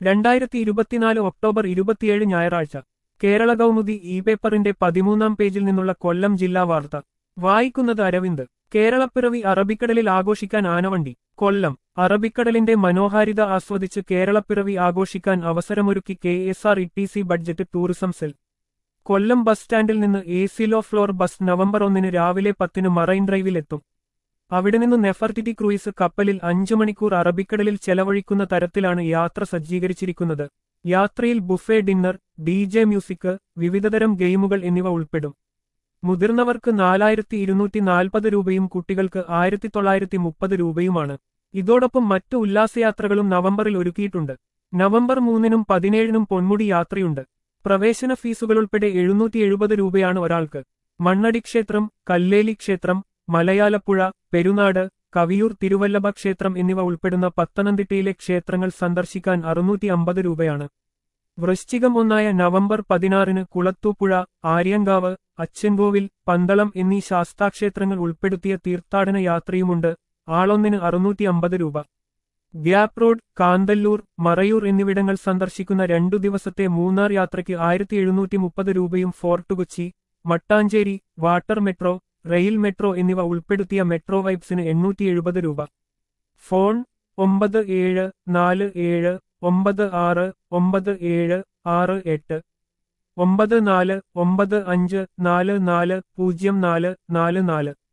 രണ്ടായിരത്തി ഇരുപത്തിനാല് ഒക്ടോബർ ഇരുപത്തിയേഴ് ഞായറാഴ്ച കേരള കൗമുദി ഇ പേപ്പറിന്റെ പതിമൂന്നാം പേജിൽ നിന്നുള്ള കൊല്ലം ജില്ലാ വാർത്ത വായിക്കുന്നത് അരവിന്ദ് കേരളപ്പിറവി അറബിക്കടലിൽ ആഘോഷിക്കാൻ ആനവണ്ടി കൊല്ലം അറബിക്കടലിന്റെ മനോഹാരിത ആസ്വദിച്ച് കേരളപ്പിറവി ആഘോഷിക്കാൻ അവസരമൊരുക്കി K S R E T C budget tourism cell കൊല്ലം ബസ് സ്റ്റാൻഡിൽ നിന്ന് എ സിലോ ഫ്ലോർ ബസ് നവംബർ ഒന്നിന് രാവിലെ പത്തിന് മറൈൻ ഡ്രൈവിലെത്തും അവിടെ നിന്ന് നെഫർട്ടിറ്റി ക്രൂയിസ് കപ്പലിൽ അഞ്ചു മണിക്കൂർ അറബിക്കടലിൽ ചെലവഴിക്കുന്ന തരത്തിലാണ് യാത്ര സജ്ജീകരിച്ചിരിക്കുന്നത് യാത്രയിൽ buffet dinner D J music വിവിധതരം ഗെയിമുകൾ എന്നിവ ഉൾപ്പെടും മുതിർന്നവർക്ക് നാലായിരത്തി ഇരുന്നൂറ്റി നാൽപ്പത് രൂപയും കുട്ടികൾക്ക് ആയിരത്തി തൊള്ളായിരത്തി മുപ്പത് രൂപയുമാണ് ഇതോടൊപ്പം മറ്റു ഉല്ലാസയാത്രകളും നവംബറിൽ ഒരുക്കിയിട്ടുണ്ട് നവംബർ മൂന്നിനും പതിനേഴിനും പൊന്മുടി യാത്രയുണ്ട് പ്രവേശന ഫീസുകൾ ഉൾപ്പെടെ എഴുന്നൂറ്റി എഴുപത് രൂപയാണ് ഒരാൾക്ക് മണ്ണടി ക്ഷേത്രം കല്ലേലി ക്ഷേത്രം മലയാലപ്പുഴ പെരുനാട് കവിയൂർ തിരുവല്ലഭ ക്ഷേത്രം എന്നിവ ഉൾപ്പെടുന്ന പത്തനംതിട്ടയിലെ ക്ഷേത്രങ്ങൾ സന്ദർശിക്കാൻ അറുന്നൂറ്റി അമ്പത് രൂപയാണ് വൃശ്ചികം ഒന്നായ നവംബർ പതിനാറിന് കുളത്തൂപ്പുഴ ആര്യങ്കാവ് അച്ചൻകോവിൽ പന്തളം എന്നീ ശാസ്താക്ഷേത്രങ്ങൾ ഉൾപ്പെടുത്തിയ തീർത്ഥാടന യാത്രയുമുണ്ട് ആളൊന്നിന് അറുന്നൂറ്റി അമ്പത് രൂപ ഗ്യാപ് റോഡ് കാന്തല്ലൂർ മറയൂർ എന്നിവിടങ്ങൾ സന്ദർശിക്കുന്ന രണ്ടു ദിവസത്തെ മൂന്നാർ യാത്രയ്ക്ക് ആയിരത്തി എഴുന്നൂറ്റി മുപ്പത് രൂപയും fort Kochi Mattancherry water metro rail metro എന്നിവ ഉൾപ്പെടുത്തിയ മെട്രോ വൈബ്സിന് എണ്ണൂറ്റി എഴുപത് രൂപ ഫോൺ ഒമ്പത് ഏഴ് നാല് ഏഴ് ഒമ്പത് ആറ് ഒമ്പത് ഏഴ് ആറ് എട്ട് ഒമ്പത് നാല് ഒമ്പത് അഞ്ച് നാല് നാല് പൂജ്യം നാല് നാല് നാല്